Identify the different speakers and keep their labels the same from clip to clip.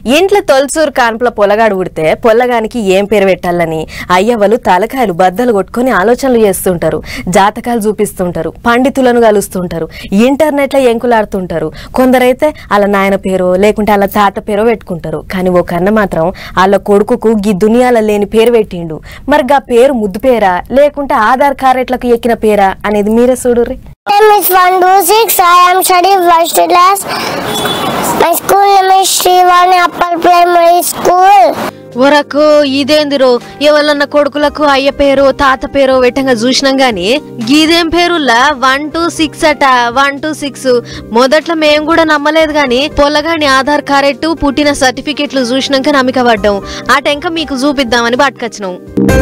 Speaker 1: ఇంట్లో తొలసూరు కాన్పుల పొలగాడు ఉడితే పొల్లగానికి ఏం పేరు పెట్టాలని అయ్యవలు తలకాయలు బద్దలు కొట్టుకొని ఆలోచనలు చేస్తుంటారు జాతకాలు చూపిస్తుంటారు పండితులను కలుస్తుంటారు ఇంటర్నెట్లో ఎంకులాడుతుంటారు కొందరైతే వాళ్ళ నాయన పేరో లేకుంటే వాళ్ళ తాత పేరో పెట్టుకుంటారు కానీ ఓ కన్న మాత్రం వాళ్ళ కొడుకుకు గీ దునియాల లేని పేరు పెట్టిండు మరి గా పేరు ముద్దు పేరా లేకుంటే ఆధార్ కార్డులకు ఎక్కిన పేరా అనేది మీరే చూడుర్రి
Speaker 2: name is 126. I am studying first class. My school name is Srivani Upper Primary School.
Speaker 1: ఒరకు ఇదేందిరో ఎవరన్న కొడుకులకు అయ్య పేరు తాత పేరు వెట్టంగా చూసినాం గాని గీదేం పేరులా వన్ టూ సిక్స్ అట వన్ టూ సిక్స్ మొదట్లో మేము కూడా నమ్మలేదు గాని పొల్లగాని ఆధార్ కార్డు పుట్టిన సర్టిఫికెట్లు చూసినాక నమ్మిక పడ్డాం ఆ టెంక మీకు చూపిద్దామని పట్టుకొచ్చినాం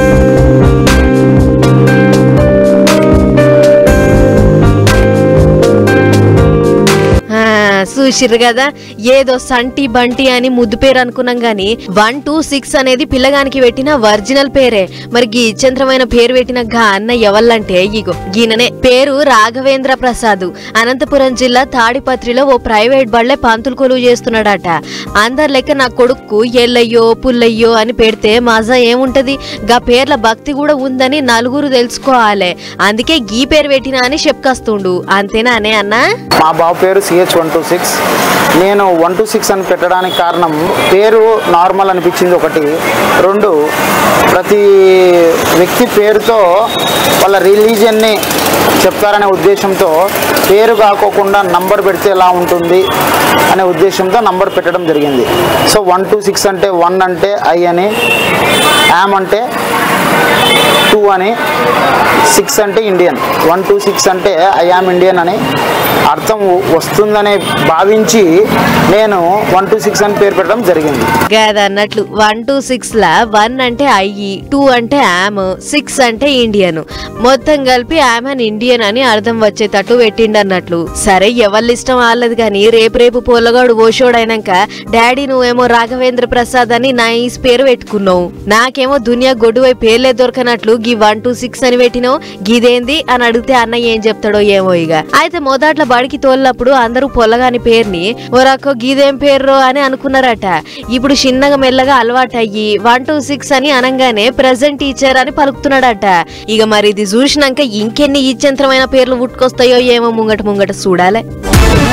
Speaker 1: ఆ, చూసిర్రు కదా ఏదో సంటి బంటి అని ముద్దు పేరు అనుకున్నాం గాని వన్ టూ సిక్స్ అనేది పిల్లగానికి పెట్టిన ఒరిజినల్ పేరే మరి గీ చంద్రమైన పేరు పెట్టిన గా అన్న ఎవల్లంటే ఇగో గీననే పేరు రాఘవేంద్ర ప్రసాద్ అనంతపురం జిల్లా తాడిపత్రిలో ఓ ప్రైవేట్ బళ్ళే పంతులు కొలువు చేస్తున్నాడట అందరి లెక్క నా కొడుకు ఎల్లయ్యో పుల్లయ్యో అని పెడితే మజా ఏముంటది గా పేర్ల భక్తి కూడా ఉందని నలుగురు తెలుసుకోవాలి అందుకే గీ పేరు పెట్టినా అని చెప్పుకొస్తుండు అంతేనా అనే అన్నా
Speaker 3: మా బాబు పేరు సిహెచ్ వన్ టూ సిక్స్ నేను వన్ టూ సిక్స్ అని పెట్టడానికి కారణం పేరు నార్మల్ అనిపించింది ఒకటి రెండు ప్రతి వ్యక్తి పేరుతో వాళ్ళ రిలీజియన్ని చెప్తారనే ఉద్దేశంతో పేరు కాకోకుండా నంబర్ పెడితే ఎలా ఉంటుంది అనే ఉద్దేశంతో నంబర్ పెట్టడం జరిగింది సో వన్ టూ సిక్స్ అంటే వన్ అంటే ఐ అని యామ్ అంటే టూ అని సిక్స్ అంటే ఇండియన్ వన్ టూ సిక్స్ అంటే ఐ ఆమ్ ఇండియన్ అని అర్థం వస్తుందని భావించి నేను వన్ టూ సిక్స్ అని పేరు పెట్టడం జరిగింది
Speaker 1: అన్నట్లు వన్ టూ సిక్స్ లా వన్ అంటే ఐఈ టూ అంటే యామ్ సిక్స్ అంటే ఇండియన్ మొత్తం కలిపి యామ్ అండ్ ఇండియన్ అని అర్థం వచ్చేటట్టు పెట్టిండు అన్నట్లు సరే ఎవరి ఇష్టం వాళ్ళది కానీ రేపు రేపు పొల్లగాడు ఓషోడైనాక డాడీ నువ్వేమో రాఘవేంద్ర ప్రసాద్ అని నైస్ పేరు పెట్టుకున్నావు నాకేమో దునియా గొడ్డువై పేర్లే దొరకనట్లు గీ వన్ టూ సిక్స్ అని పెట్టినావు గిదేంది అని అడిగితే అన్న ఏం చెప్తాడో ఏమో ఇక అయితే మొదట్లో బడికి తోలినప్పుడు అందరూ పొల్లగాని పేరుని ఒరక్కో గీదేం పేర్రో అని అనుకున్నారట ఇప్పుడు చిన్నగా మెల్లగా అలవాటు అయ్యి వన్ టూ సిక్స్ అని అనగానే ప్రెసెంట్ టీచర్ అని పలుకుతున్నాడట ఇక మరి ఇది చూసినాక ఇంకెన్ని ఇచ్చంత్రమైన పేర్లు పుట్టుకొస్తాయో ఏమో ముంగట ముంగట చూడాలి